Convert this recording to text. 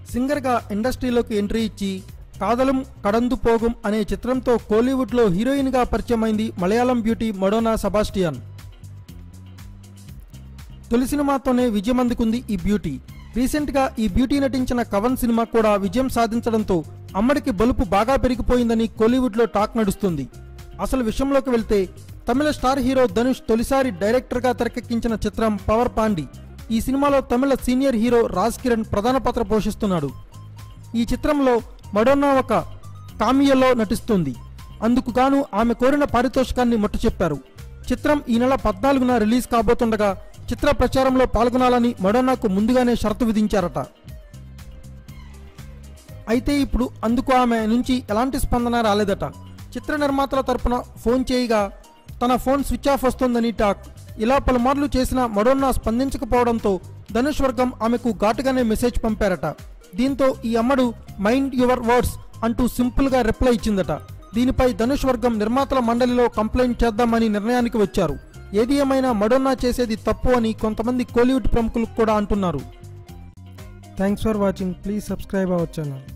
సింగర్గా ఇండస్ట్రీలోకి ఎంట్రీ ఇచ్చి కాదలం కడందు పోగం అనే చిత్రంతో కోలీవుడ్లో హీరోయిన్గా పరిచయమైంది మలయాళం బ్యూటీ మడోనా సబాస్టియన్ తొలి సినిమాతోనే విజయం అందుకుంది ఈ బ్యూటీ రీసెంట్గా ఈ బ్యూటీ నటించిన కవన్ సినిమా కూడా విజయం సాధించడంతో అమ్మడికి బలుపు బాగా పెరిగిపోయిందని కోలీవుడ్లో టాక్ నడుస్తుంది అసలు విషయంలోకి వెళ్తే తమిళ స్టార్ హీరో ధనుష్ తొలిసారి డైరెక్టర్గా తెరకెక్కించిన చిత్రం పవర్ పాండి ఈ సినిమాలో తమిళ సీనియర్ హీరో రాజ్ కిరణ్ ప్రధాన పాత్ర పోషిస్తున్నాడు ఈ చిత్రంలో మడోన్నా ఒక కామియలో నటిస్తుంది అందుకు గాను ఆమె కోరిన పారితోషికాన్ని ముట్ట చెప్పారు చిత్రం ఈ నెల పద్నాలుగున రిలీజ్ కాబోతుండగా చిత్ర ప్రచారంలో పాల్గొనాలని మడోన్నాకు ముందుగానే షరతు విధించారట అయితే ఇప్పుడు అందుకు ఆమె నుంచి ఎలాంటి స్పందన రాలేదట చిత్ర నిర్మాతల తరపున ఫోన్ చేయగా తన ఫోన్ స్విచ్ ఆఫ్ వస్తోందని టాక్ ఇలా పలుమార్లు చేసిన మడోన్నా స్పందించకపోవడంతో ధనుష్ వర్గం ఆమెకు ఘాటుగానే మెసేజ్ పంపారట దీంతో ఈ అమ్మడు మైండ్ యువర్ వర్డ్స్ అంటూ సింపుల్గా రిప్లై ఇచ్చిందట దీనిపై ధనుష్ వర్గం నిర్మాతల మండలిలో కంప్లైంట్ చేద్దామని నిర్ణయానికి వచ్చారు ఏది ఏమైనా మడోన్నా చేసేది తప్పు అని కొంతమంది కోలీవుడ్ ప్రముఖులు కూడా అంటున్నారు thanks for watching please subscribe our channel